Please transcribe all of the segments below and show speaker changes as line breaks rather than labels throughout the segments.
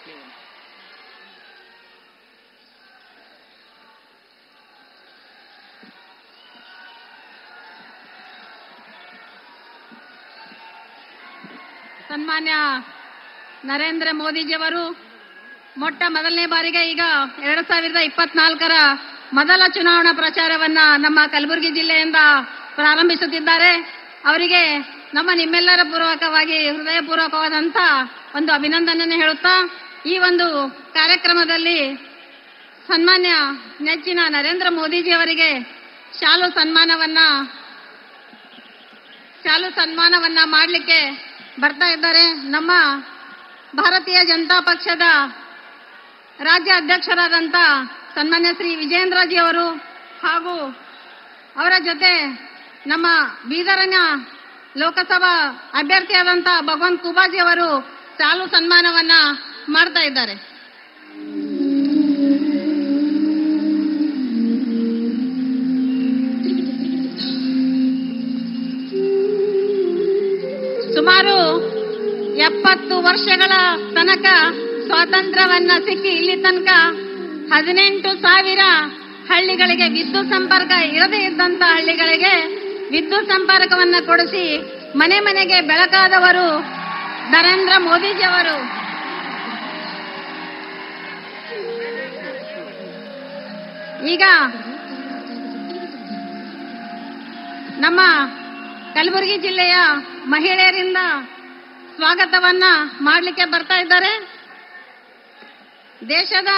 ಸನ್ಮಾನ್ಯ ನರೇಂದ್ರ ಮೋದಿಜಿಯವರು ಮೊಟ್ಟ ಮೊದಲನೇ ಬಾರಿಗೆ ಈಗ ಎರಡ್ ಸಾವಿರದ ಇಪ್ಪತ್ನಾಲ್ಕರ ಮೊದಲ ಚುನಾವಣಾ ಪ್ರಚಾರವನ್ನ ನಮ್ಮ ಕಲಬುರಗಿ ಜಿಲ್ಲೆಯಿಂದ ಪ್ರಾರಂಭಿಸುತ್ತಿದ್ದಾರೆ ಅವರಿಗೆ ನಮ್ಮ ನಿಮ್ಮೆಲ್ಲರ ಪೂರ್ವಕವಾಗಿ ಹೃದಯಪೂರ್ವಕವಾದಂತ ಒಂದು ಅಭಿನಂದನೆಯನ್ನು ಹೇಳುತ್ತಾ ಈ ಒಂದು ಕಾರ್ಯಕ್ರಮದಲ್ಲಿ ಸನ್ಮಾನ್ಯ ನೆಚ್ಚಿನ ನರೇಂದ್ರ ಮೋದಿಜಿ ಅವರಿಗೆ ಶಾಲು ಸನ್ಮಾನವನ್ನ ಶಾಲು ಸನ್ಮಾನವನ್ನ ಮಾಡಲಿಕ್ಕೆ ಬರ್ತಾ ಇದ್ದಾರೆ ನಮ್ಮ ಭಾರತೀಯ ಜನತಾ ಪಕ್ಷದ ರಾಜ್ಯ ಅಧ್ಯಕ್ಷರಾದಂತ ಸನ್ಮಾನ್ಯ ಶ್ರೀ ವಿಜೇಂದ್ರಜಿ ಅವರು ಹಾಗೂ ಅವರ ಜೊತೆ ನಮ್ಮ ಬೀದರನ ಲೋಕಸಭಾ ಅಭ್ಯರ್ಥಿಯಾದಂತ ಭಗವಂತ್ ಕುಬಾಜಿ ಅವರು ಚಾಲು ಸನ್ಮಾನವನ್ನ ಮಾಡ್ತಾ ಇದ್ದಾರೆ ಸುಮಾರು ಎಪ್ಪತ್ತು ವರ್ಷಗಳ ತನಕ ಸ್ವಾತಂತ್ರ್ಯವನ್ನ ಸಿಕ್ಕಿ ಇಲ್ಲಿ ತನಕ ಹದಿನೆಂಟು ಸಾವಿರ ಹಳ್ಳಿಗಳಿಗೆ ವಿದ್ಯುತ್ ಸಂಪರ್ಕ ಇರದೇ ಇದ್ದಂತ ಹಳ್ಳಿಗಳಿಗೆ ವಿದ್ಯುತ್ ಸಂಪರ್ಕವನ್ನ ಕೊಡಿಸಿ ಮನೆ ಮನೆಗೆ ಬೆಳಕಾದವರು ನರೇಂದ್ರ ಮೋದಿಜಿಯವರು ಈಗ ನಮ್ಮ ಕಲಬುರಗಿ ಜಿಲ್ಲೆಯ ಮಹಿಳೆಯರಿಂದ ಸ್ವಾಗತವನ್ನ ಮಾಡಲಿಕ್ಕೆ ಬರ್ತಾ ಇದ್ದಾರೆ ದೇಶದ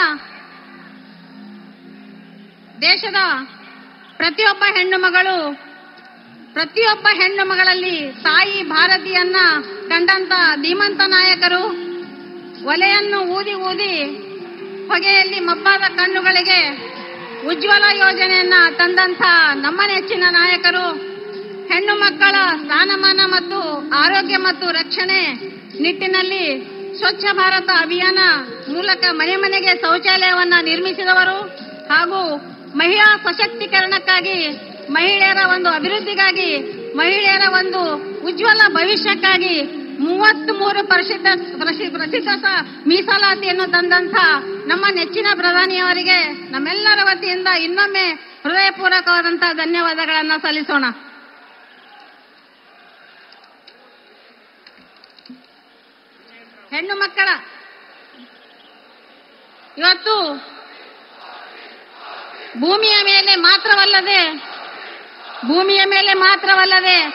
ದೇಶದ ಪ್ರತಿಯೊಬ್ಬ ಹೆಣ್ಣು ಮಗಳು ಪ್ರತಿಯೊಬ್ಬ ಹೆಣ್ಣು ಮಗಳಲ್ಲಿ ತಾಯಿ ಭಾರತಿಯನ್ನ ಕಂಡಂತ ಧೀಮಂತ ನಾಯಕರು ಒಲೆಯನ್ನು ಊದಿ ಊದಿ ಹೊಗೆಯಲ್ಲಿ ಮಬ್ಬಾದ ಕಣ್ಣುಗಳಿಗೆ ಉಜ್ವಲ ಯೋಜನೆಯನ್ನ ತಂದಂತ ನಮ್ಮ ನೆಚ್ಚಿನ ನಾಯಕರು ಹೆಣ್ಣು ಮಕ್ಕಳ ಸ್ಥಾನಮಾನ ಮತ್ತು ಆರೋಗ್ಯ ಮತ್ತು ರಕ್ಷಣೆ ನಿಟ್ಟಿನಲ್ಲಿ ಸ್ವಚ್ಛ ಭಾರತ ಅಭಿಯಾನ ಮೂಲಕ ಮನೆ ಮನೆಗೆ ಶೌಚಾಲಯವನ್ನ ನಿರ್ಮಿಸಿದವರು ಹಾಗೂ ಮಹಿಳಾ ಸಶಕ್ತೀಕರಣಕ್ಕಾಗಿ ಮಹಿಳೆಯರ ಒಂದು ಅಭಿವೃದ್ಧಿಗಾಗಿ ಮಹಿಳೆಯರ ಒಂದು ಉಜ್ವಲ ಭವಿಷ್ಯಕ್ಕಾಗಿ ಮೂವತ್ತ್ ಮೂರು ಪ್ರಸಿದ್ಧ ಪ್ರಸಿ- ಪ್ರತಿಶತ ಮೀಸಲಾತಿಯನ್ನು ತಂದಂತ ನಮ್ಮ ನೆಚ್ಚಿನ ಪ್ರಧಾನಿಯವರಿಗೆ ನಮ್ಮೆಲ್ಲರ ವತಿಯಿಂದ ಇನ್ನೊಮ್ಮೆ ಹೃದಯಪೂರ್ವಕವಾದಂತಹ ಧನ್ಯವಾದಗಳನ್ನ ಸಲ್ಲಿಸೋಣ ಹೆಣ್ಣು ಮಕ್ಕಳ ಇವತ್ತು ಭೂಮಿಯ ಮೇಲೆ ಮಾತ್ರವಲ್ಲದೆ ಭೂಮಿಯ ಮೇಲೆ ಮಾತ್ರವಲ್ಲದೆ